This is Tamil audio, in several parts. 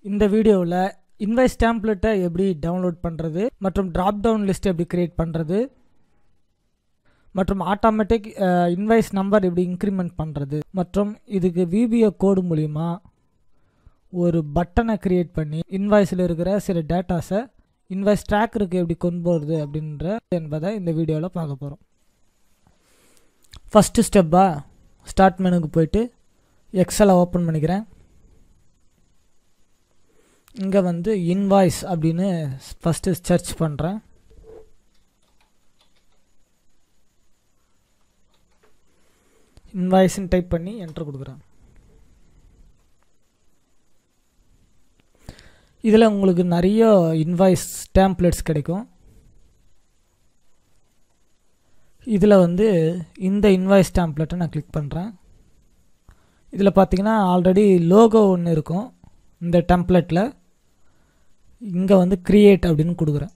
இந்த வீடியோவில் இன்வைஸ் டேம்ப்ளெட்டை எப்படி டவுன்லோட் பண்ணுறது மற்றும் ட்ராப் டவுன் லிஸ்ட் எப்படி கிரியேட் பண்ணுறது மற்றும் ஆட்டோமேட்டிக் இன்வைஸ் நம்பர் எப்படி இன்க்ரிமெண்ட் பண்ணுறது மற்றும் இதுக்கு விபிஓ கோடு மூலிமா ஒரு பட்டனை கிரியேட் பண்ணி இன்வாய்ஸில் இருக்கிற சில டேட்டாஸை இன்வாய்ஸ் ட்ராக்கருக்கு எப்படி கொண்டு போகிறது அப்படின்ற என்பதை இந்த வீடியோவில் பார்க்க போகிறோம் ஃபஸ்ட்டு ஸ்டெப்பாக ஸ்டார்ட் மெனுக்கு போயிட்டு எக்ஸலை ஓப்பன் பண்ணிக்கிறேன் இங்கே வந்து இன்வாய்ஸ் அப்படின்னு ஃபஸ்ட்டு சர்ச் பண்ணுறேன் இன்வாய்ஸ்ன்னு டைப் பண்ணி என்ட்ரு கொடுக்குறேன் இதில் உங்களுக்கு நிறைய இன்வாய்ஸ் டேம்ப்ளேட்ஸ் கிடைக்கும் இதில் வந்து இந்த இன்வாய்ஸ் டேம்ப்ளேட்டை நான் கிளிக் பண்ணுறேன் இதில் பார்த்தீங்கன்னா ஆல்ரெடி லோகோ ஒன்று இருக்கும் இந்த டெம்ப்ளேட்டில் இங்கே வந்து க்ரியேட் அப்படின்னு கொடுக்குறேன்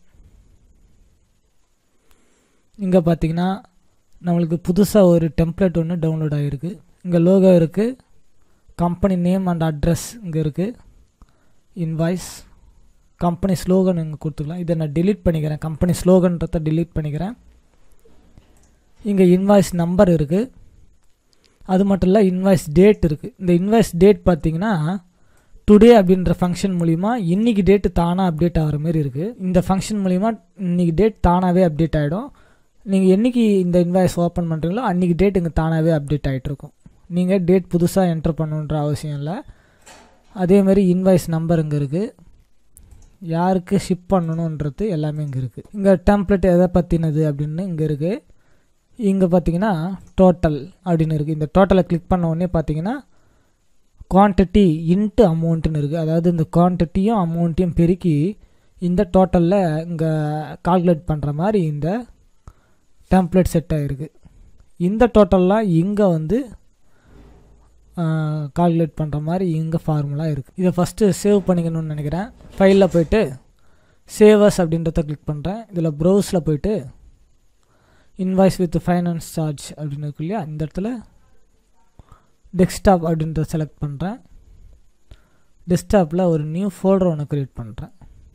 இங்கே பார்த்தீங்கன்னா நம்மளுக்கு புதுசாக ஒரு டெம்ப்ளேட் ஒன்று டவுன்லோட் ஆகிருக்கு இங்கே லோகோ இருக்குது கம்பெனி நேம் அண்ட் அட்ரஸ் இங்கே இருக்குது இன்வாய்ஸ் கம்பெனி ஸ்லோகன் இங்கே கொடுத்துக்கலாம் இதை நான் டிலீட் பண்ணிக்கிறேன் கம்பெனி ஸ்லோகன்றதை டிலீட் பண்ணிக்கிறேன் இங்கே இன்வாய்ஸ் நம்பர் இருக்குது அது மட்டும் இல்லை இன்வாய்ஸ் டேட் இருக்குது இந்த இன்வாய்ஸ் டேட் பார்த்தீங்கன்னா டுடே அப்படின்ற ஃபங்க்ஷன் மூலிமா இன்றைக்கி டேட்டு தானாக அப்டேட் ஆகிற மாதிரி இருக்குது இந்த ஃபங்க்ஷன் மூலிமா இன்றைக்கி டேட் தானாகவே அப்டேட் ஆகிடும் நீங்கள் என்றைக்கு இந்த இன்வாய்ஸ் ஓப்பன் பண்ணுறீங்களோ அன்றைக்கி டேட் இங்கே தானாகவே அப்டேட் ஆகிட்ருக்கும் நீங்கள் டேட் புதுசாக என்டர் பண்ணணுன்ற அவசியம் இல்லை அதேமாதிரி இன்வாய்ஸ் நம்பர் இங்கே இருக்குது யாருக்கு ஷிப் பண்ணணுன்றது எல்லாமே இங்கே இருக்குது இங்கே டெம்ப்ளேட் எதை பற்றினது அப்படின்னு இங்கே இருக்குது இங்கே பார்த்தீங்கன்னா டோட்டல் அப்படின்னு இருக்குது இந்த டோட்டலை கிளிக் பண்ண உடனே பார்த்தீங்கன்னா குவான்டிட்டி இன்ட்டு அமௌண்ட்டுன்னு இருக்குது அதாவது இந்த குவான்டிட்டியும் அமௌண்ட்டையும் பெருக்கி இந்த டோட்டலில் இங்கே கால்குலேட் பண்ணுற மாதிரி இந்த டெம்ப்ளேட் செட் ஆகிருக்கு இந்த டோட்டல்லாம் இங்கே வந்து கால்குலேட் பண்ணுற மாதிரி இங்கே ஃபார்முலா இருக்குது இதை ஃபஸ்ட்டு சேவ் பண்ணிக்கணும்னு நினைக்கிறேன் ஃபைலில் போயிட்டு சேவர்ஸ் அப்படின்றத கிளிக் பண்ணுறேன் இதில் ப்ரௌஸில் போயிட்டு இன்வாய்ஸ் வித் ஃபைனான்ஸ் சார்ஜ் அப்படின்னு இருக்கு இல்லையா இந்த இடத்துல டெஸ்க்டாப் அப்படின்றத செலக்ட் பண்ணுறேன் டெஸ்க்டாப்பில் ஒரு நியூ ஃபோல்டர் ஒன்று க்ரியேட் பண்ணுறேன்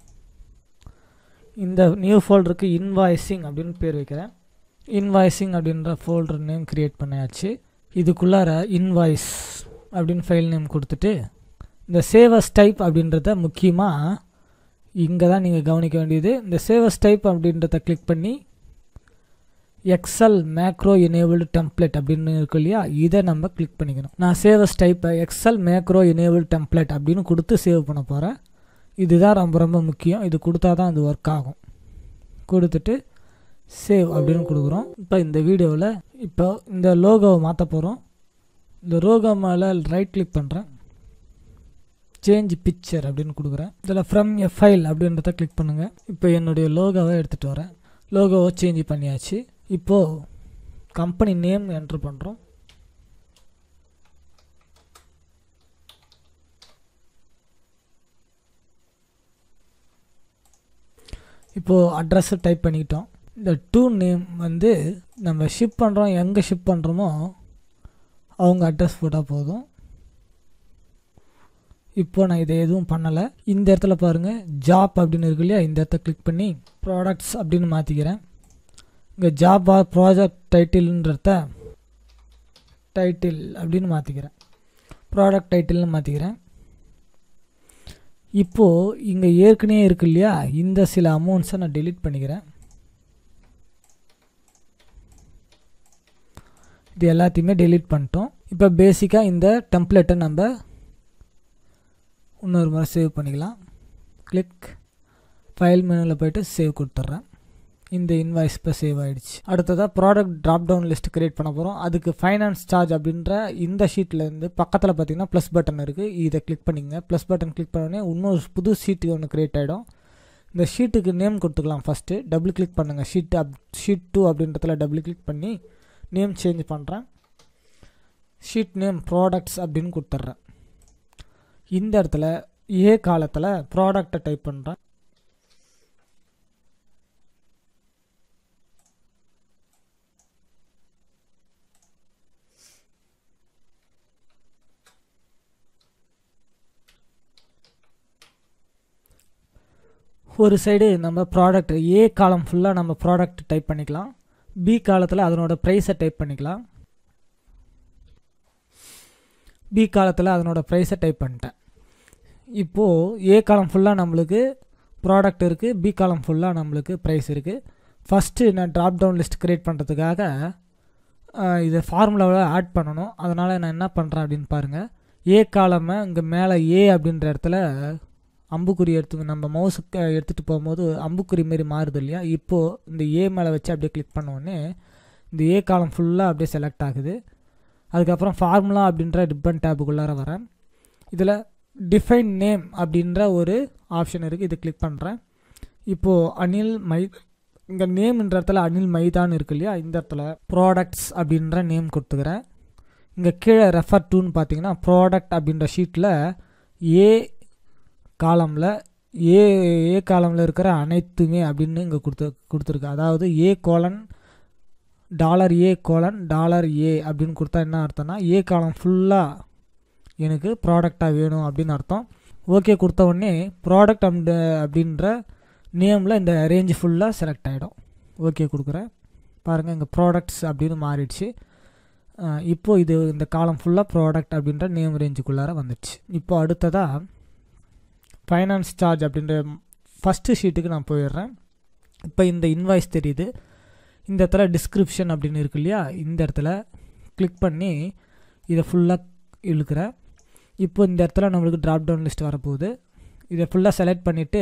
இந்த நியூ ஃபோல்டருக்கு இன்வாய்ஸிங் அப்படின்னு பேர் வைக்கிறேன் இன்வாய்ஸிங் அப்படின்ற ஃபோல்டர் நேம் க்ரியேட் பண்ணியாச்சு இதுக்குள்ளார இன்வாய்ஸ் அப்படின்னு ஃபைல் நேம் கொடுத்துட்டு இந்த சேவஸ் டைப் அப்படின்றத முக்கியமாக இங்கே தான் நீங்கள் கவனிக்க வேண்டியது இந்த சேவஸ் டைப் அப்படின்றத கிளிக் பண்ணி எக்ஸல் மேக்ரோ எனேபிள்டு டெம்ப்ளேட் அப்படின்னு இருக்கு இல்லையா இதை நம்ம கிளிக் பண்ணிக்கணும் நான் சேவஸ் டைப்பை எக்ஸல் மேக்ரோ எனேபிள் டெம்ப்ளேட் அப்படின்னு கொடுத்து சேவ் பண்ண போகிறேன் இதுதான் ரொம்ப ரொம்ப முக்கியம் இது கொடுத்தா தான் அது ஒர்க் ஆகும் கொடுத்துட்டு சேவ் அப்படின்னு கொடுக்குறோம் இப்போ இந்த வீடியோவில் இப்போ இந்த லோகோவை மாற்ற போகிறோம் இந்த லோகோ மேலே ரைட் கிளிக் பண்ணுறேன் சேஞ்ச் பிக்சர் அப்படின்னு கொடுக்குறேன் இதில் ஃப்ரம் எ ஃபைல் அப்படின்றத கிளிக் பண்ணுங்கள் இப்போ என்னுடைய லோகோவை எடுத்துகிட்டு வரேன் லோகோவை சேஞ்ச் பண்ணியாச்சு இப்போது கம்பெனி நேம் என்ட்ரு பண்ணுறோம் இப்போது அட்ரஸை டைப் பண்ணிக்கிட்டோம் இந்த டூ நேம் வந்து நம்ம ஷிப் பண்ணுறோம் எங்கே ஷிப் பண்ணுறோமோ அவங்க அட்ரஸ் போட்டால் போதும் இப்போ நான் இதை எதுவும் பண்ணலை இந்த இடத்துல பாருங்கள் ஜாப் அப்படின்னு இருக்கு இல்லையா இந்த இடத்த கிளிக் பண்ணி ப்ராடக்ட்ஸ் அப்படின்னு மாற்றிக்கிறேன் இங்கே ஜாப் ஆர் ப்ராஜெக்ட் டைட்டில்ன்றத டைட்டில் அப்படின்னு மாற்றிக்கிறேன் ப்ராடக்ட் டைட்டில்னு மாற்றிக்கிறேன் இப்போது இங்கே ஏற்கனவே இருக்கு இல்லையா இந்த சில அமௌண்ட்ஸை நான் டெலீட் பண்ணிக்கிறேன் இது எல்லாத்தையுமே டெலீட் பண்ணிட்டோம் இப்போ பேசிக்காக இந்த டெம்ப்ளேட்டை நம்ம இன்னொரு முறை சேவ் பண்ணிக்கலாம் கிளிக் ஃபைல் மெனுவில் போய்ட்டு சேவ் கொடுத்துட்றேன் இந்த இன்வாய்ஸ் இப்போ சேவ் ஆகிடுச்சு அடுத்ததாக product drop down list create பண்ண போகிறோம் அதுக்கு ஃபைனான்ஸ் சார்ஜ் அப்படின்ற இந்த ஷீட்லேருந்து பக்கத்தில் பார்த்தீங்கன்னா ப்ளஸ் பட்டன் இருக்குது இதை கிளிக் பண்ணிங்க ப்ளஸ் பட்டன் கிளிக் பண்ணோடனே இன்னொரு புது ஷீட்டு ஒன்று க்ரியேட் ஆகிடும் இந்த ஷீட்டுக்கு நேம் கொடுத்துக்கலாம் ஃபஸ்ட்டு டபுள் கிளிக் பண்ணுங்கள் ஷீட் அப் ஷீட் டூ அப்படின்றதுல டபுள் கிளிக் பண்ணி நேம் சேஞ்ச் பண்ணுறேன் ஷீட் நேம் ப்ராடக்ட்ஸ் அப்படின்னு கொடுத்துட்றேன் இந்த இடத்துல ஏ காலத்தில் ப்ராடக்டை டைப் பண்ணுறேன் ஒரு சைடு நம்ம ப்ராடக்ட் ஏ காலம் ஃபுல்லாக நம்ம ப்ராடக்ட் டைப் பண்ணிக்கலாம் பி காலத்தில் அதனோட ப்ரைஸை டைப் பண்ணிக்கலாம் பி காலத்தில் அதனோட ப்ரைஸை டைப் பண்ணிட்டேன் இப்போது ஏ காலம் ஃபுல்லாக நம்மளுக்கு ப்ராடக்ட் இருக்குது பி காலம் ஃபுல்லாக நம்மளுக்கு ப்ரைஸ் இருக்குது ஃபஸ்ட்டு நான் ட்ராப் டவுன் லிஸ்ட் க்ரியேட் பண்ணுறதுக்காக இதை ஃபார்முலாவில் ஆட் பண்ணணும் அதனால் நான் என்ன பண்ணுறேன் அப்படின்னு பாருங்கள் ஏ காலமை இங்கே மேலே ஏ அப்படின்ற இடத்துல அம்புக்குறி எடுத்து நம்ம மவுஸுக்கு எடுத்துகிட்டு போகும்போது அம்புக்குறி மாரி மாறுது இல்லையா இப்போது இந்த ஏ மேலே வச்சு அப்படியே கிளிக் பண்ணோடனே இந்த ஏ காலம் ஃபுல்லாக அப்படியே செலக்ட் ஆகுது அதுக்கப்புறம் ஃபார்முலா அப்படின்ற ரிப்பன் டேபுக்குள்ளார வரேன் இதில் டிஃபைன் நேம் அப்படின்ற ஒரு ஆப்ஷன் இருக்குது இது கிளிக் பண்ணுறேன் இப்போது அனில் மை இங்கே நேம்ன்ற இடத்துல அனில் மைதான் இருக்கு இல்லையா இந்த இடத்துல ப்ராடக்ட்ஸ் அப்படின்ற நேம் கொடுத்துக்கிறேன் இங்கே கீழே ரெஃபர் டூன்னு பார்த்தீங்கன்னா ப்ராடக்ட் அப்படின்ற ஷீட்டில் ஏ காலமில் ஏ ஏ காலமில் இருக்கிற அனைத்துமே அப்படின்னு இங்கே கொடுத்து கொடுத்துருக்கு அதாவது A colon dollar A colon dollar A அப்படின்னு கொடுத்தா என்ன அர்த்தம்னா ஏ காலம் ஃபுல்லாக எனக்கு ப்ராடக்டாக வேணும் அப்படின்னு அர்த்தம் ஓகே கொடுத்த உடனே ப்ராடக்ட் அண்ட் அப்படின்ற நேமில் இந்த ரேஞ்ச் ஃபுல்லாக செலக்ட் ஆகிடும் ஓகே கொடுக்குறேன் பாருங்கள் இங்கே ப்ராடக்ட்ஸ் அப்படின்னு மாறிடுச்சு இப்போது இது இந்த காலம் ஃபுல்லாக ப்ராடக்ட் அப்படின்ற நேம் ரேஞ்சுக்குள்ளார வந்துடுச்சு இப்போ அடுத்ததாக ஃபைனான்ஸ் சார்ஜ் அப்படின்ற ஃபஸ்ட்டு ஷீட்டுக்கு நான் போயிடுறேன் இப்போ இந்த இன்வாய்ஸ் தெரியுது இந்த இடத்துல டிஸ்கிரிப்ஷன் அப்படின்னு இருக்கு இல்லையா இந்த இடத்துல கிளிக் பண்ணி இதை ஃபுல்லாக இழுக்கிறேன் இப்போ இந்த இடத்துல நம்மளுக்கு ட்ராப் டவுன் லிஸ்ட் வரப்போகுது இதை ஃபுல்லாக செலக்ட் பண்ணிவிட்டு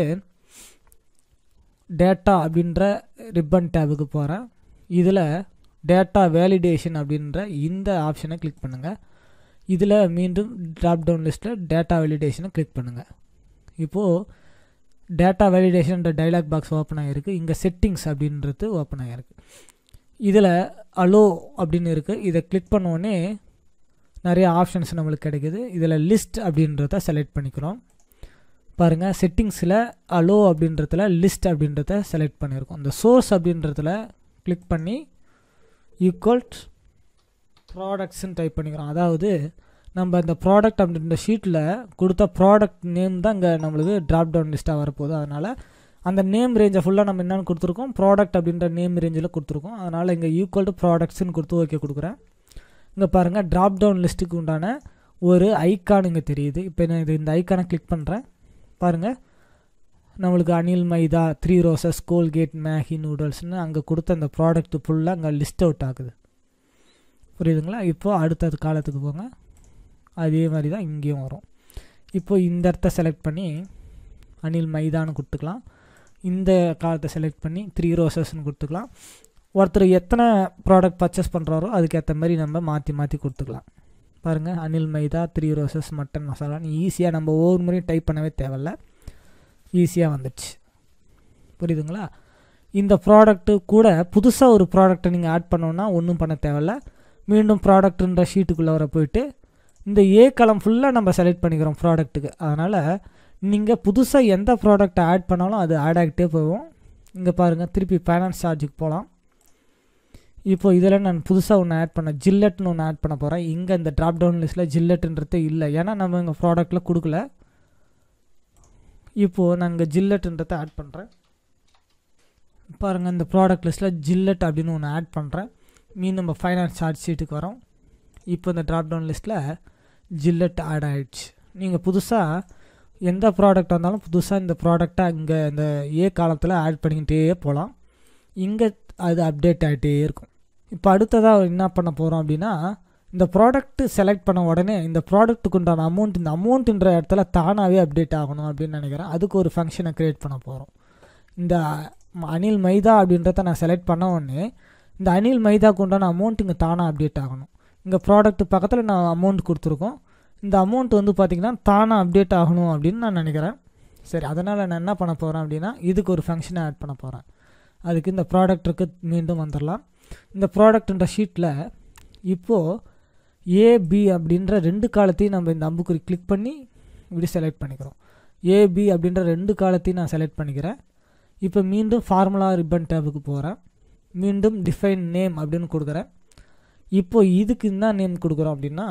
டேட்டா அப்படின்ற ரிப்பன் டேபுக்கு போகிறேன் இதில் டேட்டா வேலிடேஷன் அப்படின்ற இந்த ஆப்ஷனை கிளிக் பண்ணுங்கள் இதில் மீண்டும் ட்ராப் டவுன் லிஸ்ட்டில் டேட்டா வேலிடேஷனை கிளிக் பண்ணுங்கள் இப்போது டேட்டா வேலிடேஷன்ற டைலாக் பாக்ஸ் ஓப்பன் ஆகிருக்கு இங்கே செட்டிங்ஸ் அப்படின்றது ஓப்பன் ஆகிருக்கு இதில் அலோ அப்படின்னு இருக்குது இதை கிளிக் பண்ணோடனே நிறைய ஆப்ஷன்ஸ் நம்மளுக்கு கிடைக்குது இதில் லிஸ்ட் அப்படின்றத செலக்ட் பண்ணிக்கிறோம் பாருங்கள் செட்டிங்ஸில் அலோ அப்படின்றதுல லிஸ்ட் அப்படின்றத செலக்ட் பண்ணியிருக்கோம் இந்த சோர்ஸ் அப்படின்றதுல கிளிக் பண்ணி ஈக்குவல்ட் ப்ராடக்ட்ஸ்ன்னு டைப் பண்ணிக்கிறோம் அதாவது நம்ம இந்த ப்ராடக்ட் அப்படின்ற ஷீட்டில் கொடுத்த ப்ராடக்ட் நேம் தான் இங்கே நம்மளுக்கு ட்ராப் டவுன் லிஸ்ட்டாக வரப்போகுது அதனால் அந்த நேம் ரேஞ்சை ஃபுல்லாக நம்ம என்னென்னு கொடுத்துருக்கோம் ப்ராடக்ட் அப்படின்ற நேம் ரேஞ்சில் கொடுத்துருக்கோம் அதனால் இங்கே ஈக்குவல் டு ப்ராடக்ட்ஸ்னு கொடுத்து ஓகே கொடுக்குறேன் இங்கே பாருங்கள் ட்ராப் டவுன் லிஸ்ட்டுக்கு உண்டான ஒரு ஐக்கான் இங்கே தெரியுது இப்போ நான் இது இந்த ஐக்கானை கிளிக் பண்ணுறேன் பாருங்கள் நம்மளுக்கு Anil maida three roses Colgate Maggi நூடுல்ஸ்னு அங்கே கொடுத்த அந்த ப்ராடக்ட் ஃபுல்லாக அங்கே லிஸ்ட் அவுட் ஆகுது புரியுதுங்களா இப்போது அடுத்தது காலத்துக்கு போங்க அதே மாதிரி தான் இங்கேயும் வரும் இப்போது இந்த இடத்த செலக்ட் பண்ணி அனில் மைதான்னு கொடுத்துக்கலாம் இந்த காலத்தை செலக்ட் பண்ணி த்ரீ ரோசஸ்ன்னு கொடுத்துக்கலாம் ஒருத்தர் எத்தனை ப்ராடக்ட் பர்ச்சேஸ் பண்ணுறாரோ அதுக்கேற்ற மாதிரி நம்ம மாற்றி மாற்றி கொடுத்துக்கலாம் பாருங்கள் Anil maida three roses mutton மசாலான்னு ஈஸியாக நம்ம ஒவ்வொரு முறையும் டைப் பண்ணவே தேவையில்ல ஈஸியாக வந்துடுச்சு புரியுதுங்களா இந்த ப்ராடக்ட்டு கூட புதுசாக ஒரு ப்ராடக்ட்டை நீங்கள் ஆட் பண்ணோன்னா ஒன்றும் பண்ண தேவையில்ல மீண்டும் ப்ராடக்ட்டுன்ற ஷீட்டுக்குள்ளே வர போயிட்டு இந்த ஏ கலம் ஃபுல்லாக நம்ம செலக்ட் பண்ணிக்கிறோம் ப்ராடக்ட்டுக்கு அதனால் நீங்கள் புதுசாக எந்த ப்ராடக்ட்டை ஆட் பண்ணாலும் அது ஆட் ஆகிட்டே போகும் இங்கே பாருங்கள் திருப்பி ஃபைனான்ஸ் சார்ஜுக்கு போகலாம் இப்போ இதில் நான் புதுசாக ஒன்று ஆட் பண்ண ஜில்லட்னு ஒன்று ஆட் பண்ண போகிறேன் இங்கே இந்த ட்ராப் டவுன் லிஸ்ட்டில் ஜில்லட்டுன்றதே இல்லை ஏன்னா நம்ம இங்கே ப்ராடக்ட்டில் கொடுக்கல இப்போது நான் இங்கே ஜில்லட்டுன்றதை ஆட் பண்ணுறேன் பாருங்கள் இந்த ப்ராடக்ட் லிஸ்ட்டில் ஜில்லட் அப்படின்னு ஒன்று ஆட் பண்ணுறேன் மீன் நம்ம ஃபைனான்ஸ் சார்ஜ் ஷீட்டுக்கு வரோம் இப்போ இந்த ட்ராப் டவுன் லிஸ்ட்டில் ஜில்லட் ஆட் ஆகிடுச்சு நீங்கள் புதுசாக எந்த ப்ராடக்ட் வந்தாலும் புதுசாக இந்த ப்ராடக்டை இங்கே இந்த ஏ காலத்தில் ஆட் பண்ணிக்கிட்டே போகலாம் இங்கே அது அப்டேட் ஆகிட்டே இருக்கும் இப்போ அடுத்ததாக என்ன பண்ண போகிறோம் அப்படின்னா இந்த ப்ராடக்ட் செலக்ட் பண்ண உடனே இந்த ப்ராடக்ட்டுக்கு உண்டான அமௌண்ட் இந்த அமௌண்ட்டுன்ற இடத்துல தானாகவே அப்டேட் ஆகணும் அப்படின்னு நினைக்கிறேன் அதுக்கு ஒரு ஃபங்க்ஷனை க்ரியேட் பண்ண போகிறோம் இந்த அனில் மைதா அப்படின்றத நான் செலக்ட் பண்ண உடனே இந்த அனில் மைதாக்கு உண்டான அமௌண்ட் இங்கே தானாக அப்டேட் ஆகணும் இங்கே ப்ராடக்ட் பக்கத்தில் நான் அமௌண்ட் கொடுத்துருக்கோம் இந்த அமௌண்ட் வந்து பார்த்திங்கன்னா தானாக அப்டேட் ஆகணும் அப்படின்னு நான் நினைக்கிறேன் சரி அதனால் நான் என்ன பண்ண போகிறேன் அப்படின்னா இதுக்கு ஒரு ஃபங்க்ஷனை ஆட் பண்ண போகிறேன் அதுக்கு இந்த ப்ராடக்ட்டுக்கு மீண்டும் வந்துடலாம் இந்த ப்ராடக்ட்ன்ற ஷீட்டில் இப்போது ஏபி அப்படின்ற ரெண்டு காலத்தையும் நம்ம இந்த அம்புக்குறி கிளிக் பண்ணி இப்படி செலக்ட் பண்ணிக்கிறோம் ஏபி அப்படின்ற ரெண்டு காலத்தையும் நான் செலக்ட் பண்ணிக்கிறேன் இப்போ மீண்டும் ஃபார்முலா ரிப்பன் டேபுக்கு போகிறேன் மீண்டும் டிஃபைன் நேம் அப்படின்னு கொடுக்குறேன் இப்போ இதுக்கு என்ன நேம் கொடுக்குறோம் அப்படின்னா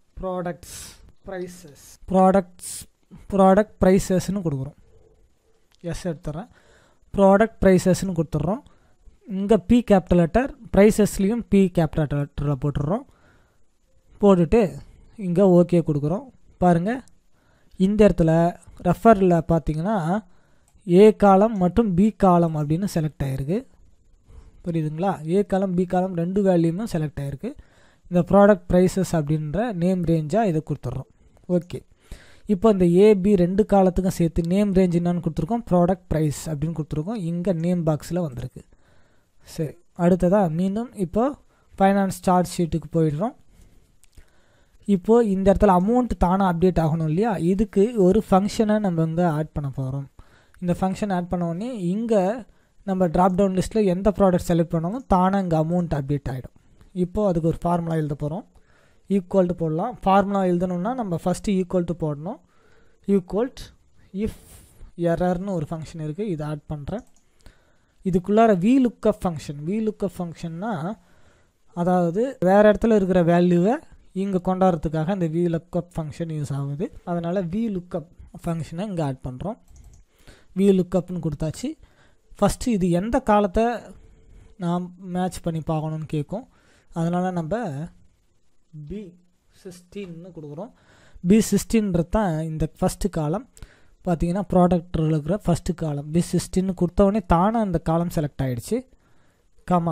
ப்ராடக்ட்ஸ் ப்ரைஸஸ் ப்ராடக்ட்ஸ் ப்ராடக்ட் ப்ரைஸஸ்னு கொடுக்குறோம் எஸ் எடுத்துறேன் ப்ராடக்ட் ப்ரைஸஸ்னு கொடுத்துட்றோம் இங்கே பி கேபிட்டல் லெட்டர் ப்ரைஸஸ்லேயும் பி கேபிட்டல் லெட்டரில் போட்டுடுறோம் போட்டுட்டு இங்கே ஓகே கொடுக்குறோம் பாருங்கள் இந்த இடத்துல ரெஃபரில் பார்த்தீங்கன்னா ஏ காலம் மற்றும் பி காலம் அப்படின்னு செலக்ட் ஆகிருக்கு புரியுதுங்களா ஏ காலம் பி காலம் ரெண்டு வேல்யூமும் செலக்ட் ஆகிருக்கு இந்த ப்ராடக்ட் ப்ரைஸஸ் அப்படின்ற நேம் ரேஞ்சாக இதை கொடுத்துட்றோம் ஓகே இப்போ இந்த ஏபி ரெண்டு காலத்துக்கும் சேர்த்து நேம் ரேஞ்ச் என்னன்னு கொடுத்துருக்கோம் ப்ராடக்ட் ப்ரைஸ் அப்படின்னு கொடுத்துருக்கோம் இங்கே நேம் பாக்ஸில் வந்திருக்கு சரி அடுத்ததாக மீண்டும் இப்போ ஃபைனான்ஸ் சார்ஜ் ஷீட்டுக்கு போயிடுறோம் இப்போது இந்த இடத்துல அமௌண்ட் தானாக அப்டேட் ஆகணும் இல்லையா இதுக்கு ஒரு ஃபங்க்ஷனை நம்ம இங்கே ஆட் பண்ண போகிறோம் இந்த ஃபங்க்ஷன் ஆட் பண்ண உடனே இங்கே நம்ம ட்ராப் டவுன் லிஸ்ட்டில் எந்த ப்ராடக்ட் செலக்ட் பண்ணாலும் தானாக இங்கே அமௌண்ட் அப்டேட் ஆகிடும் இப்போது அதுக்கு ஒரு ஃபார்முலா எழுத போகிறோம் ஈக்குவல் டு போடலாம் ஃபார்முலா எழுதணும்னா நம்ம ஃபஸ்ட்டு ஈக்குவல் டு போடணும் ஈக்குவல்ட் இஃப் எரர்னு ஒரு ஃபங்க்ஷன் இருக்குது இதை ஆட் பண்ணுறேன் இதுக்குள்ளார V lookup function V lookup ஃபங்க்ஷன்னா அதாவது வேறு இடத்துல இருக்கிற வேல்யூவை இங்கே கொண்டாடுறதுக்காக இந்த வி லுக்கப் ஃபங்க்ஷன் யூஸ் ஆகுது அதனால் வி லுக்கப் ஃபங்க்ஷனை இங்கே ஆட் பண்ணுறோம் வி லுக்கப்னு கொடுத்தாச்சு ஃபஸ்ட்டு இது எந்த காலத்தை நாம் மேட்ச் பண்ணி பார்க்கணுன்னு கேட்கும் அதனால் நம்ம பி சிக்ஸ்டீன்னு கொடுக்குறோம் பி சிக்ஸ்டீன்றது தான் இந்த ஃபஸ்ட்டு காலம் பார்த்தீங்கன்னா ப்ராடக்டில் இருக்கிற ஃபஸ்ட்டு காலம் பி சிக்ஸ்டின்னு கொடுத்தவொடனே தானாக இந்த காலம் செலக்ட் ஆகிடுச்சு கமா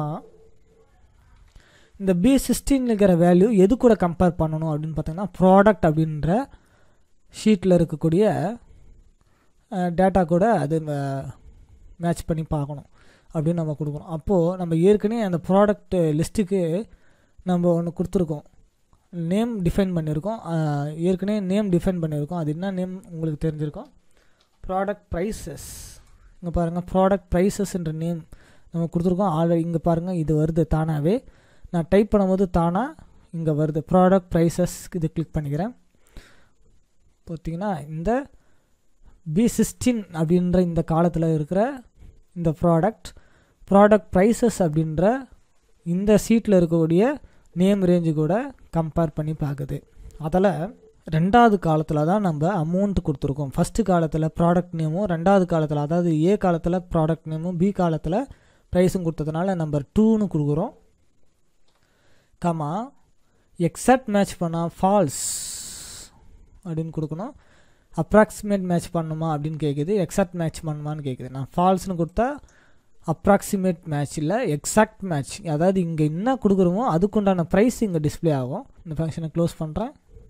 இந்த பி சிக்ஸ்டீன் இருக்கிற வேல்யூ எது கூட கம்பேர் பண்ணணும் அப்படின்னு பார்த்தீங்கன்னா ப்ராடக்ட் அப்படின்ற ஷீட்டில் இருக்கக்கூடிய டேட்டா கூட அது மேட்ச் பண்ணி பார்க்கணும் அப்படின்னு நம்ம கொடுக்கணும் அப்போது நம்ம ஏற்கனவே அந்த ப்ராடக்ட் லிஸ்ட்டுக்கு நம்ம ஒன்று கொடுத்துருக்கோம் நேம் டிஃபைன் பண்ணியிருக்கோம் ஏற்கனவே நேம் டிஃபைன் பண்ணியிருக்கோம் அது என்ன நேம் உங்களுக்கு தெரிஞ்சிருக்கோம் ப்ராடக்ட் ப்ரைஸஸ் இங்கே பாருங்கள் ப்ராடக்ட் ப்ரைஸஸ்ன்ற நேம் நம்ம கொடுத்துருக்கோம் ஆல்ரெடி இங்கே பாருங்கள் இது வருது தானாகவே நான் டைப் பண்ணும்போது தானாக இங்கே வருது ப்ராடக்ட் ப்ரைஸஸ் இது கிளிக் பண்ணிக்கிறேன் பார்த்தீங்கன்னா இந்த பி சிக்ஸ்டீன் அப்படின்ற இந்த காலத்தில் இருக்கிற இந்த ப்ராடக்ட் ப்ராடக்ட் ப்ரைஸஸ் அப்படின்ற இந்த சீட்டில் இருக்கக்கூடிய நேம் ரேஞ்சு கூட கம்பேர் பண்ணி பார்க்குது அதில் ரெண்டாவது காலத்தில் தான் நம்ம அமௌண்ட் கொடுத்துருக்கோம் ஃபஸ்ட்டு காலத்தில் ப்ராடக்ட் நேமும் ரெண்டாவது காலத்தில் அதாவது ஏ காலத்தில் ப்ராடக்ட் நேமும் பி காலத்தில் ப்ரைஸும் கொடுத்ததுனால நம்பர் டூன்னு கொடுக்குறோம் கமா எக்ஸாக்ட் மேட்ச் பண்ணால் ஃபால்ஸ் அப்படின்னு கொடுக்கணும் அப்ராக்சிமேட் மேட்ச் பண்ணுமா அப்படின்னு கேட்குது எக்ஸாக்ட் மேட்ச் பண்ணுமான்னு கேட்குது நான் ஃபால்ஸ்னு கொடுத்தா அப்ராக்சிமேட் மேட்ச் இல்லை எக்ஸாக்ட் மேட்ச் அதாவது இங்கே என்ன கொடுக்குறோமோ அதுக்குண்டான ப்ரைஸ் இங்கே டிஸ்பிளே ஆகும் இந்த ஃபங்க்ஷனை க்ளோஸ் பண்ணுறேன்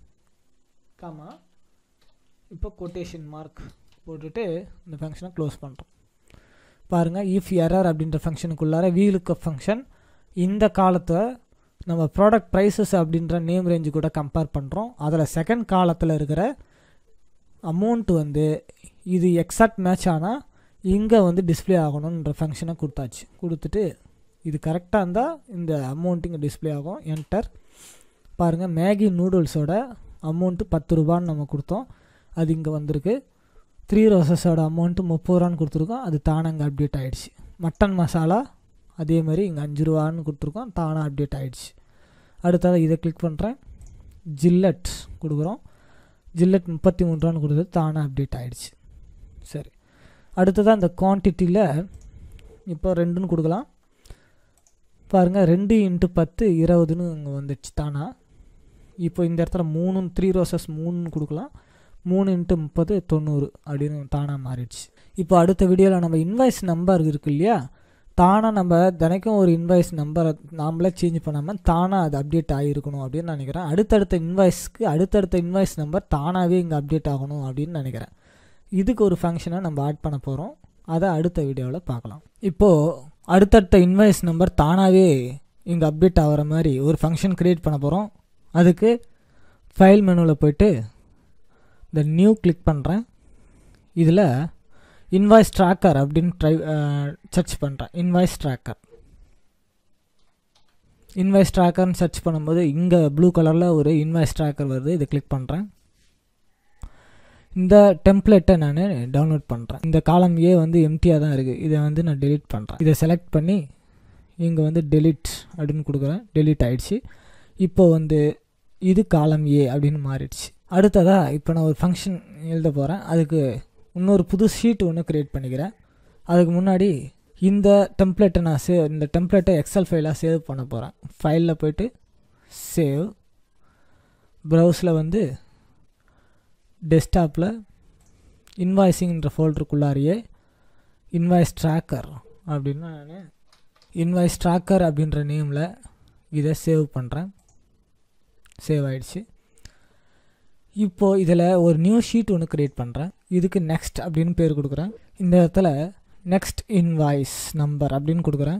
காமா இப்போ கொட்டேஷன் மார்க் போட்டுட்டு இந்த ஃபங்க்ஷனை க்ளோஸ் பண்ணுறோம் பாருங்கள் இஃப் எரர் அப்படின்ற ஃபங்க்ஷனுக்குள்ளார வீலுக்கு ஃபங்க்ஷன் இந்த காலத்தை நம்ம ப்ராடக்ட் ப்ரைஸஸ் அப்படின்ற நேம் ரேஞ்சு கூட கம்பேர் பண்ணுறோம் அதில் செகண்ட் காலத்தில் இருக்கிற அமௌண்ட் வந்து இது எக்ஸாக்ட் மேட்ச் ஆனால் இங்கே வந்து டிஸ்பிளே ஆகணுன்ற ஃபங்க்ஷனை கொடுத்தாச்சு கொடுத்துட்டு இது கரெக்டாக இருந்தால் இந்த அமௌண்ட் இங்கே டிஸ்பிளே ஆகும் என்டர் பாருங்கள் மேகி நூடுல்ஸோட அமௌண்ட்டு பத்து ரூபான்னு நம்ம கொடுத்தோம் அது இங்கே வந்திருக்கு த்ரீ ரோசஸோட அமௌண்ட்டு முப்பது ரூபான்னு கொடுத்துருக்கோம் அது தானாக இங்கே அப்டேட் ஆகிடுச்சு மட்டன் மசாலா அதே மாதிரி இங்கே அஞ்சு ரூபான்னு கொடுத்துருக்கோம் தானாக அப்டேட் ஆகிடுச்சு அடுத்தது இதை கிளிக் பண்ணுறேன் ஜில்லட் கொடுக்குறோம் ஜில்லட் முப்பத்தி மூணு ரூபான்னு கொடுத்தது தானாக அப்டேட் ஆகிடுச்சு சரி அடுத்ததாக இந்த குவான்டிட்டியில் இப்போ ரெண்டுன்னு கொடுக்கலாம் பாருங்கள் ரெண்டு இன்ட்டு பத்து இருபதுன்னு இங்கே வந்துடுச்சு தானா இப்போ இந்த இடத்துல மூணு த்ரீ ரோசஸ் மூணுன்னு கொடுக்கலாம் மூணு இன்ட்டு முப்பது தொண்ணூறு அப்படின்னு தானாக மாறிடுச்சு இப்போ அடுத்த வீடியோவில் நம்ம இன்வாய்ஸ் நம்பர் இருக்கு இல்லையா தானாக நம்ம தினைக்கும் ஒரு இன்வாய்ஸ் நம்பரை நாமளே சேஞ்ச் பண்ணாமல் தானாக அது அப்டேட் ஆகிருக்கணும் அப்படின்னு நினைக்கிறேன் அடுத்தடுத்த இன்வாய்ஸ்க்கு அடுத்தடுத்த இன்வாய்ஸ் நம்பர் தானாகவே இங்கே அப்டேட் ஆகணும் அப்படின்னு நினைக்கிறேன் இதுக்கு ஒரு ஃபங்க்ஷனை நம்ம ஆட் பண்ண போகிறோம் அதை அடுத்த வீடியோவில் பார்க்கலாம் இப்போது அடுத்தடுத்த இன்வாய்ஸ் நம்பர் தானாகவே இங்கே அப்டேட் ஆகிற மாதிரி ஒரு ஃபங்க்ஷன் க்ரியேட் பண்ண போகிறோம் அதுக்கு ஃபைல் மெனுவில் போயிட்டு இந்த நியூ கிளிக் பண்ணுறேன் இதில் இன்வாய்ஸ் ட்ராக்கர் அப்படின்னு ட்ரை சர்ச் பண்ணுறேன் இன்வாய்ஸ் ட்ராக்கர் இன்வாய்ஸ் ட்ராக்கர்னு சர்ச் பண்ணும்போது இங்கே ப்ளூ கலரில் ஒரு இன்வாய்ஸ் ட்ராக்கர் வருது இதை கிளிக் பண்ணுறேன் இந்த டெம்ப்ளேட்டை நான் டவுன்லோட் பண்ணுறேன் இந்த காலம் ஏ வந்து எம்டியாக தான் இருக்குது இதை வந்து நான் டெலிட் பண்ணுறேன் இதை செலக்ட் பண்ணி இங்கே வந்து டெலிட் அப்படின்னு கொடுக்குறேன் டெலிட் ஆகிடுச்சு இப்போ வந்து இது காலம் ஏ அப்படின்னு மாறிடுச்சு அடுத்ததாக இப்போ நான் ஒரு ஃபங்க்ஷன் எழுத போகிறேன் அதுக்கு இன்னொரு புது ஷீட் ஒன்று க்ரியேட் பண்ணிக்கிறேன் அதுக்கு முன்னாடி இந்த டெம்ப்ளேட்டை நான் சே இந்த டெம்ப்ளேட்டை எக்ஸல் ஃபைலாக சேவ் பண்ண போகிறேன் ஃபைலில் போயிட்டு சேவ் ப்ரௌஸில் வந்து டெஸ்க்டாப்பில் இன்வாய்ஸிங்ன்ற ஃபோல்டருக்குள்ளாரியே இன்வாய்ஸ் ட்ராக்கர் அப்படின்னு நான் இன்வாய்ஸ் ட்ராக்கர் அப்படின்ற நேமில் இதை சேவ் பண்ணுறேன் சேவ் ஆயிடுச்சு இப்போது இதில் ஒரு நியூ ஷீட் ஒன்று க்ரியேட் பண்ணுறேன் இதுக்கு நெக்ஸ்ட் அப்படின்னு பேர் கொடுக்குறேன் இந்த இடத்துல நெக்ஸ்ட் இன்வாய்ஸ் நம்பர் அப்படின்னு கொடுக்குறேன்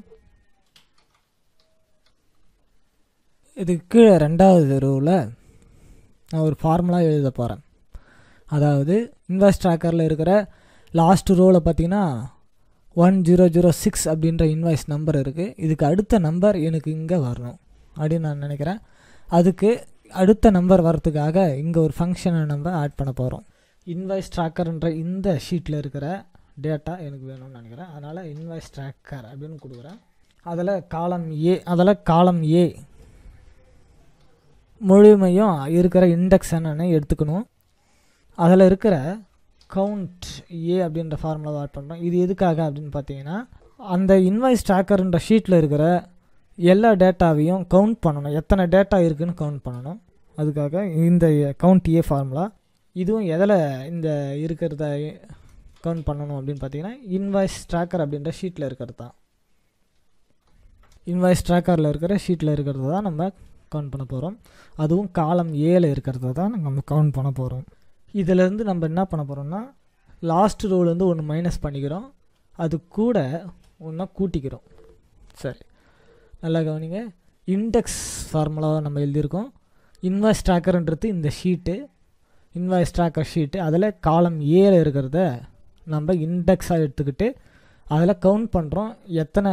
இதுக்கு கீழே ரெண்டாவது ரோவில் நான் ஒரு ஃபார்முலா எழுத போகிறேன் அதாவது இன்வாய்ஸ் ட்ராக்கரில் இருக்கிற லாஸ்ட் ரோவில் பார்த்தீங்கன்னா ஒன் ஜீரோ ஜீரோ சிக்ஸ் அப்படின்ற இன்வாய்ஸ் நம்பர் இருக்குது இதுக்கு அடுத்த நம்பர் எனக்கு இங்கே வரணும் அப்படின்னு நான் நினைக்கிறேன் அதுக்கு அடுத்த நம்பர் வரத்துக்காக இங்கே ஒரு ஃபங்க்ஷனை நம்ம ஆட் பண்ண போகிறோம் இன்வாய்ஸ் ட்ராக்கர்ன்ற இந்த ஷீட்டில் இருக்கிற டேட்டா எனக்கு வேணும்னு நினைக்கிறேன் அதனால் இன்வாய்ஸ் ட்ராக்கர் அப்படின்னு கொடுக்குறேன் அதில் காலம் ஏ அதில் காலம் ஏ முழுமையும் இருக்கிற இண்டெக்ஸ் என்னன்னு எடுத்துக்கணும் அதில் இருக்கிற கவுண்ட் ஏ அப்படின்ற ஃபார்முலாவை ஆட் பண்ணுறோம் இது எதுக்காக அப்படின்னு பார்த்தீங்கன்னா அந்த இன்வாய்ஸ் ட்ராக்கர்ன்ற ஷீட்டில் இருக்கிற எல்லா டேட்டாவையும் கவுண்ட் பண்ணணும் எத்தனை டேட்டா இருக்குதுன்னு கவுண்ட் பண்ணணும் அதுக்காக இந்த கவுண்ட் ஏ ஃபார்முலா இதுவும் எதில் இந்த இருக்கிறத கவுண்ட் பண்ணணும் அப்படின்னு பார்த்தீங்கன்னா இன்வாய்ஸ் ட்ராக்கர் அப்படின்ற ஷீட்டில் இருக்கிறது தான் இன்வாய்ஸ் ட்ராக்கரில் இருக்கிற ஷீட்டில் இருக்கிறது தான் நம்ம கவுண்ட் பண்ண போகிறோம் அதுவும் காலம் ஏல இருக்கிறத தான் நம்ம கவுண்ட் பண்ண போகிறோம் இதிலேருந்து நம்ம என்ன பண்ண போகிறோம்னா லாஸ்ட் ரோலேருந்து ஒன்று மைனஸ் பண்ணிக்கிறோம் அது கூட ஒன்றா கூட்டிக்கிறோம் சரி நல்லா கவனிங்க இண்டெக்ஸ் ஃபார்முலாவை நம்ம எழுதியிருக்கோம் இன்வாய்ஸ் ட்ராக்கர்ன்றது இந்த ஷீட்டு இன்வாய்ஸ் ட்ராக்கர் ஷீட்டு அதில் காலம் ஏல இருக்கிறத நம்ம இண்டெக்ஸாக எடுத்துக்கிட்டு அதில் கவுண்ட் பண்ணுறோம் எத்தனை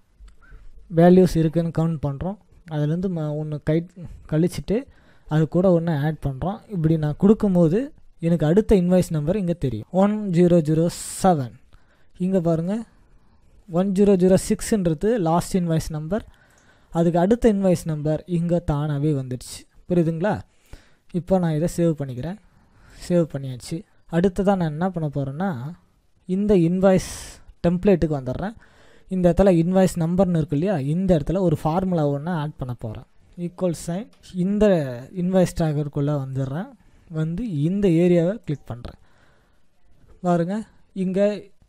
வேல்யூஸ் இருக்குதுன்னு கவுண்ட் பண்ணுறோம் அதுலேருந்து ம ஒன்று கை கழிச்சிட்டு அது கூட ஒன்று ஆட் பண்ணுறோம் இப்படி நான் கொடுக்கும்போது எனக்கு அடுத்த இன்வாய்ஸ் நம்பர் இங்கே தெரியும் ஒன் ஜீரோ ஜீரோ செவன் இங்கே பாருங்கள் ஒன் ஜீரோ ஜீரோ சிக்ஸுன்றது லாஸ்ட் இன்வாய்ஸ் நம்பர் அதுக்கு அடுத்த இன்வாய்ஸ் நம்பர் இங்கே தானாகவே வந்துடுச்சு புரியுதுங்களா இப்போ நான் இதை சேவ் பண்ணிக்கிறேன் சேவ் பண்ணியாச்சு அடுத்ததாக நான் என்ன பண்ண போகிறேன்னா இந்த இன்வாய்ஸ் டெம்ப்ளேட்டுக்கு வந்துடுறேன் இந்த இடத்துல இன்வாய்ஸ் நம்பர்னு இருக்கு இல்லையா இந்த இடத்துல ஒரு ஃபார்முலா ஒன்று ஆட் பண்ண போகிறேன் ஈக்குவல் சைன் இந்த இன்வாய்ஸ் ட்ராகருக்குள்ளே வந்துடுறேன் வந்து இந்த ஏரியாவை கிளிக் பண்ணுறேன் பாருங்க இங்கே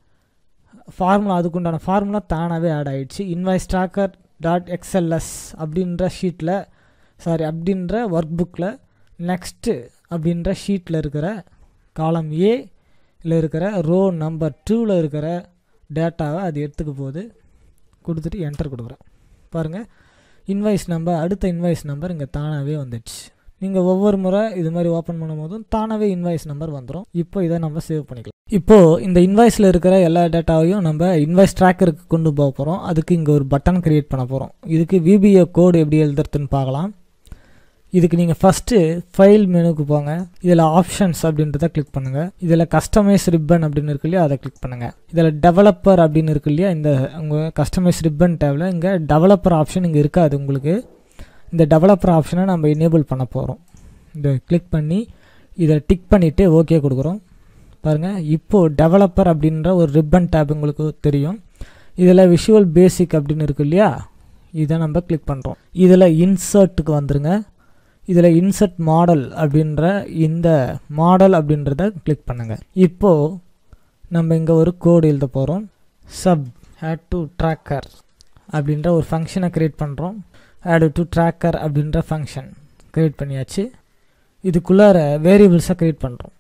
ஃபார்முலா அதுக்குண்டான ஃபார்முலா தானாகவே ஆட் ஆகிடுச்சு இன்வாய்ஸ் ட்ராக்கர் டாட் எக்ஸ்எல்எஸ் அப்படின்ற ஷீட்டில் சாரி அப்படின்ற ஒர்க் புக்கில் நெக்ஸ்ட்டு அப்படின்ற ஷீட்டில் இருக்கிற காலம் ஏல இருக்கிற ரோ நம்பர் டூவில் இருக்கிற டேட்டாவை அது எடுத்துக்க போகுது கொடுத்துட்டு என்டர் கொடுக்குறேன் பாருங்கள் இன்வாய்ஸ் நம்பர் அடுத்த இன்வாய்ஸ் நம்பர் இங்கே தானாகவே வந்துடுச்சு நீங்கள் ஒவ்வொரு முறை இது மாதிரி ஓப்பன் பண்ணும் போதும் தானாகவே இன்வாய்ஸ் நம்பர் வந்துடும் இப்போ இதை நம்ம சேவ் பண்ணிக்கலாம் இப்போது இந்த இன்வாய்ஸில் இருக்கிற எல்லா டேட்டாவையும் நம்ம இன்வாய்ஸ் ட்ராக்கருக்கு கொண்டு போக போகிறோம் அதுக்கு இங்கே ஒரு பட்டன் க்ரியேட் பண்ண போகிறோம் இதுக்கு விபிஏ கோடு எப்படி எழுதுறதுன்னு பார்க்கலாம் இதுக்கு நீங்கள் ஃபஸ்ட்டு ஃபைல் மெனுக்கு போங்க இதில் ஆப்ஷன்ஸ் அப்படின்றத கிளிக் பண்ணுங்கள் இதில் கஸ்டமைஸ் ரிப்பன் அப்படின்னு இருக்கு இல்லையா அதை கிளிக் பண்ணுங்கள் இதில் டெவலப்பர் அப்படின்னு இருக்கு இல்லையா இந்த உங்கள் கஸ்டமைஸ் ரிப்பன் டேபில் இங்கே டெவலப்பர் ஆப்ஷன் இங்கே இருக்காது உங்களுக்கு இந்த டெவலப்பர் ஆப்ஷனை நம்ம எனேபிள் பண்ண போகிறோம் இதை கிளிக் பண்ணி இதை டிக் பண்ணிவிட்டு ஓகே கொடுக்குறோம் பாருங்கள் இப்போது டெவலப்பர் அப்படின்ற ஒரு ரிப்பன் டேப் உங்களுக்கு தெரியும் இதில் விஷுவல் பேசிக் அப்படின்னு இருக்கு இல்லையா இதை நம்ம கிளிக் பண்ணுறோம் இதில் இன்சர்ட்டுக்கு வந்துருங்க இதில் இன்சர்ட் மாடல் அப்படின்ற இந்த மாடல் அப்படின்றத கிளிக் பண்ணுங்கள் இப்போது நம்ம இங்கே ஒரு கோடு எழுத போகிறோம் சப் ஆட் டு ட்ராக்கர் அப்படின்ற ஒரு ஃபங்க்ஷனை க்ரியேட் பண்ணுறோம் ஆட் டு ட்ராக்கர் அப்படின்ற ஃபங்க்ஷன் க்ரியேட் பண்ணியாச்சு இதுக்குள்ளார வேரியபிள்ஸை க்ரியேட் பண்ணுறோம்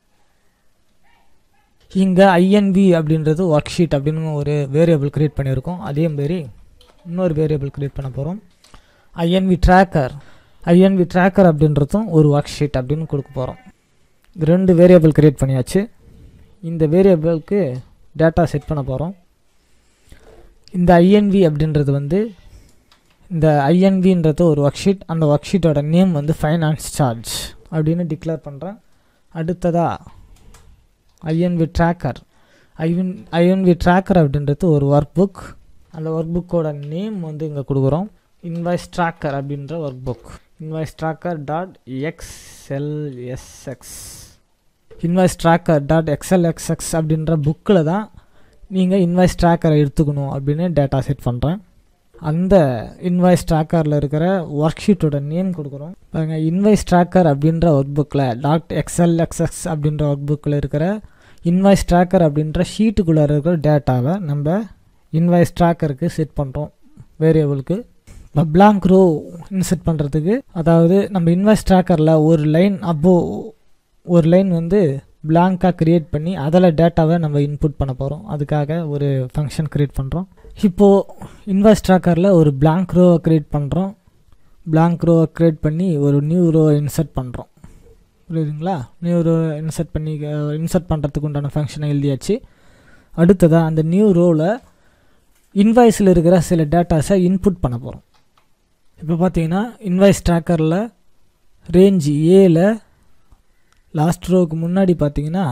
இங்கே ஐஎன்பி அப்படின்றது ஒர்க் ஷீட் அப்படின்னு ஒரு வேரியபிள் க்ரியேட் பண்ணியிருக்கோம் அதே மாரி இன்னொரு வேரியபிள் க்ரியேட் பண்ண போகிறோம் ஐஎன்பி ட்ராக்கர் ஐஎன்பி ட்ராக்கர் அப்படின்றதும் ஒரு ஒர்க் ஷீட் அப்படின்னு கொடுக்க போகிறோம் ரெண்டு வேரியபிள் க்ரியேட் பண்ணியாச்சு இந்த வேரியபிளுக்கு டேட்டா செட் பண்ண போகிறோம் இந்த ஐஎன்வி அப்படின்றது வந்து இந்த ஐஎன்வின்றது ஒரு ஒர்க் ஷீட் அந்த ஒர்க் ஷீட்டோட நேம் வந்து ஃபைனான்ஸ் சார்ஜ் அப்படின்னு டிக்ளேர் பண்ணுறேன் அடுத்ததாக INV tracker IN INV tracker அப்படின்றது ஒரு ஒர்க் புக் அந்த ஒர்க் புக்கோட நேம் வந்து இங்கே கொடுக்குறோம் இன்வாய்ஸ் ட்ராக்கர் அப்படின்ற workbook invoice tracker dot XLSX invoice tracker dot XLXX அப்படின்ற புக்கில் தான் நீங்கள் இன்வாய்ஸ் ட்ராக்கரை எடுத்துக்கணும் அப்படின்னு டேட்டா செட் பண்ணுறேன் அந்த இன்வாய்ஸ் ட்ராக்கரில் இருக்கிற ஒர்க் ஷீட்டோட நேம் கொடுக்குறோம் பாருங்கள் இன்வாய்ஸ் ட்ராக்கர் அப்படின்ற ஒர்க் புக்கில் டாட் எக்ஸ்எல் எக்ஸ்எக்ஸ் அப்படின்ற ஒர்க் புக்கில் இருக்கிற இன்வாய்ஸ் ட்ராக்கர் அப்படின்ற ஷீட்டுக்குள்ளே இருக்கிற டேட்டாவை நம்ம இன்வாய்ஸ் ட்ராக்கருக்கு செட் பண்ணுறோம் வேரியபிளுக்கு இப்போ பிளாங்க் ரோ இன்செட் பண்ணுறதுக்கு அதாவது நம்ம இன்வாய்ஸ் ட்ராக்கரில் ஒரு லைன் அப்போ ஒரு லைன் வந்து பிளாங்காக க்ரியேட் பண்ணி அதில் டேட்டாவை நம்ம இன்புட் பண்ண போகிறோம் அதுக்காக ஒரு ஃபங்க்ஷன் க்ரியேட் பண்ணுறோம் இப்போது இன்வாய்ஸ் ட்ராக்கரில் ஒரு பிளாங்க் ரோவை க்ரியேட் பண்ணுறோம் பிளாங்க் ரோவை க்ரியேட் பண்ணி ஒரு நியூ ரோவை இன்சர்ட் பண்ணுறோம் புரியுதுங்களா நியூ ரோ இன்சர்ட் பண்ணி இன்சர்ட் பண்ணுறதுக்கு உண்டான ஃபங்க்ஷனை எழுதியாச்சு அடுத்ததாக அந்த நியூ ரோவில் இன்வாய்ஸில் இருக்கிற சில டேட்டாஸை இன்புட் பண்ண போகிறோம் இப்போ பார்த்தீங்கன்னா இன்வாய்ஸ் ட்ராக்கரில் ரேஞ்ச் ஏல லாஸ்ட் ரோவுக்கு முன்னாடி பார்த்தீங்கன்னா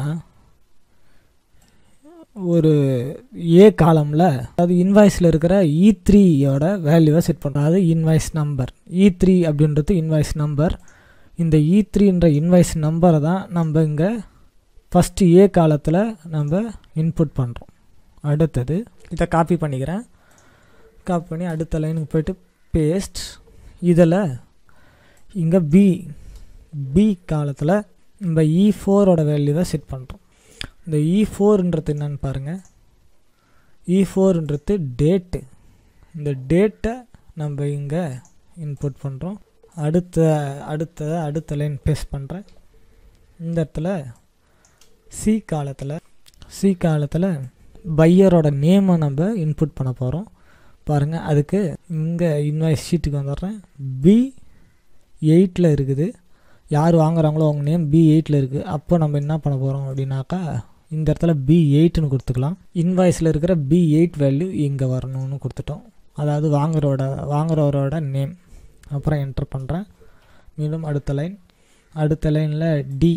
ஒரு ஏ காலமில் அதாவது இன்வாய்ஸில் இருக்கிற இ த்ரீயோட வேல்யூவை செட் பண்ணுறோம் அது இன்வாய்ஸ் நம்பர் இ த்ரீ அப்படின்றது இன்வாய்ஸ் நம்பர் இந்த இ த்ரீன்ற இன்வாய்ஸ் நம்பரை தான் நம்ம இங்கே ஃபஸ்ட்டு ஏ காலத்தில் நம்ம இன்புட் பண்ணுறோம் அடுத்தது இதை காப்பி பண்ணிக்கிறேன் காப்பி பண்ணி அடுத்த லைனுக்கு போயிட்டு பேஸ்ட் இதில் இங்கே பி பி காலத்தில் நம்ம இ ஃபோரோட வேல்யூவை செட் பண்ணுறோம் இந்த இ ஃபோர்ன்றது என்னன்னு பாருங்கள் இ ஃபோர்ன்றது டேட்டு இந்த டேட்டை நம்ம இங்கே இன்புட் பண்ணுறோம் அடுத்த அடுத்த அடுத்த லைன் பேஸ்ட் பண்ணுறேன் இந்த இடத்துல சி காலத்தில் சி காலத்தில் பையரோட நேமை நம்ம இன்புட் பண்ண போகிறோம் பாருங்கள் அதுக்கு இங்கே இன்வாய்ஸ் ஷீட்டுக்கு வந்துடுறேன் பி எயிட்டில் இருக்குது யார் வாங்குறாங்களோ அவங்க நேம் பி எயிட்டில் இருக்குது அப்போ நம்ம என்ன பண்ண போகிறோம் அப்படின்னாக்கா இந்த இடத்துல பி எயிட்னு கொடுத்துக்கலாம் இன்வாய்ஸில் இருக்கிற பி எயிட் வேல்யூ இங்கே வரணும்னு கொடுத்துட்டோம் அதாவது வாங்குறோட வாங்குறவரோட நேம் அப்புறம் என்டர் பண்ணுறேன் மீண்டும் அடுத்த லைன் அடுத்த லைனில் டி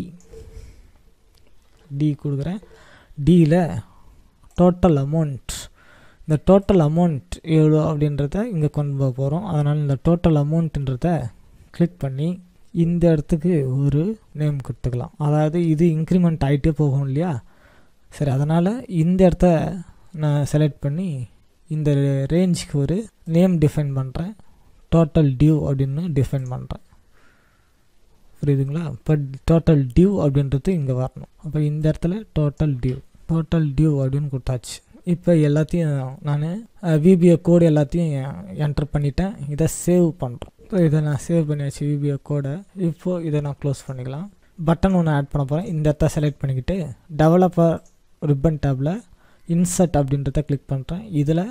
டி கொடுக்குறேன் டியில் டோட்டல் அமௌண்ட் இந்த டோட்டல் அமௌண்ட் எவ்வளோ அப்படின்றத இங்கே கொண்டு போக போகிறோம் அதனால் இந்த டோட்டல் அமௌண்ட்டுன்றத கிளிக் பண்ணி இந்த இடத்துக்கு ஒரு நேம் கொடுத்துக்கலாம் அதாவது இது இன்க்ரிமெண்ட் ஆகிட்டே போகும் இல்லையா சரி அதனால் இந்த இடத்த நான் செலக்ட் பண்ணி இந்த ரேஞ்சுக்கு ஒரு நேம் டிஃபைன் பண்ணுறேன் டோட்டல் டியூ அப்படின்னு டிஃபைன் பண்ணுறேன் புரியுதுங்களா இப்போ டோட்டல் டியூ அப்படின்றது இங்கே வரணும் அப்போ இந்த இடத்துல டோட்டல் டியூ டோட்டல் டியூ அப்படின்னு கொடுத்தாச்சு இப்போ எல்லாத்தையும் நான் விபிஓ கோடு எல்லாத்தையும் என்டர் பண்ணிட்டேன் இதை சேவ் பண்ணுறோம் இப்போ இதை நான் சேவ் பண்ணியாச்சு விபிஓ கோடை இப்போது இதை நான் க்ளோஸ் பண்ணிக்கலாம் பட்டன் ஒன்று ஆட் பண்ண போகிறேன் இந்த இடத்த செலக்ட் பண்ணிக்கிட்டு டெவலப்பர் ரிப்பன் டேப்பில் இன்சர்ட் அப்படின்றத கிளிக் பண்ணுறேன் இதில்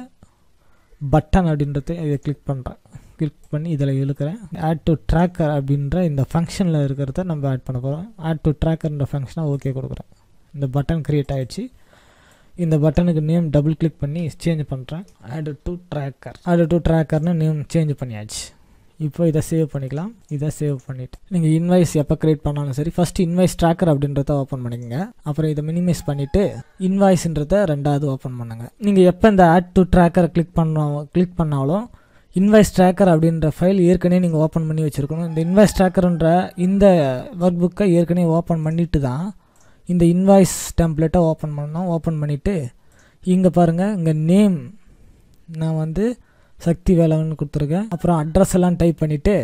பட்டன் அப்படின்றத இதை கிளிக் பண்ணுறேன் கிளிக் பண்ணி இதில் இழுக்கிறேன் ஆட் டு ட்ராக்கர் அப்படின்ற இந்த ஃபங்க்ஷனில் இருக்கிறத நம்ம ஆட் பண்ண போகிறோம் ஆட் டு ட்ராக்கர்ன்ற ஃபங்க்ஷனை ஓகே கொடுக்குறேன் இந்த பட்டன் க்ரியேட் ஆகிடுச்சு இந்த பட்டனுக்கு நேம் டபுள் கிளிக் பண்ணி சேஞ்ச் பண்ணுறேன் add to tracker add to ட்ராக்கர்னு நேம் சேஞ்ச் பண்ணியாச்சு இப்போ இதை சேவ் பண்ணிக்கலாம் இதை சேவ் பண்ணிவிட்டு நீங்கள் இன்வாய்ஸ் எப்போ க்ரியேட் பண்ணாலும் சரி ஃபஸ்ட்டு இன்வாய்ஸ் ட்ராக்கர் அப்படின்றத ஓப்பன் பண்ணிக்கோங்க அப்புறம் இதை மினிமைஸ் பண்ணிவிட்டு இன்வாய்ஸ்ன்றத ரெண்டாவது ஓப்பன் பண்ணுங்கள் நீங்கள் எப்போ இந்த ஆட் டு ட்ராக்கரை கிளிக் பண்ண கிளிக் பண்ணாலும் இன்வாய்ஸ் ட்ராக்கர் அப்படின்ற ஃபைல் ஏற்கனவே நீங்கள் ஓப்பன் பண்ணி வச்சுருக்கணும் இந்த இன்வாய்ஸ் ட்ராக்கர்ன்ற இந்த ஒர்க் புக்கை ஏற்கனவே ஓப்பன் பண்ணிட்டு தான் இந்த இன்வாய்ஸ் டெம்ப்ளேட்டை ஓப்பன் பண்ணோம் ஓப்பன் பண்ணிவிட்டு இங்கே பாருங்கள் இங்கே நேம் நான் வந்து சக்தி வேலவன் கொடுத்துருக்கேன் அப்புறம் அட்ரஸ் எல்லாம் டைப் பண்ணிவிட்டு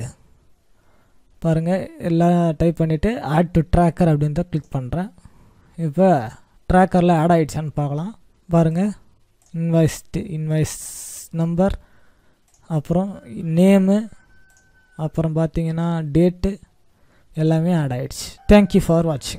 பாருங்கள் எல்லாம் டைப் பண்ணிவிட்டு ஆட் டு ட்ராக்கர் அப்படின்றத கிளிக் பண்ணுறேன் இப்போ ட்ராக்கரில் ஆட் ஆகிடுச்சான்னு பார்க்கலாம் பாருங்கள் இன்வாய்ஸ் இன்வாய்ஸ் நம்பர் அப்புறம் நேமு அப்புறம் பார்த்தீங்கன்னா டேட்டு எல்லாமே ஆட் ஆகிடுச்சு தேங்க்யூ ஃபார் வாட்சிங்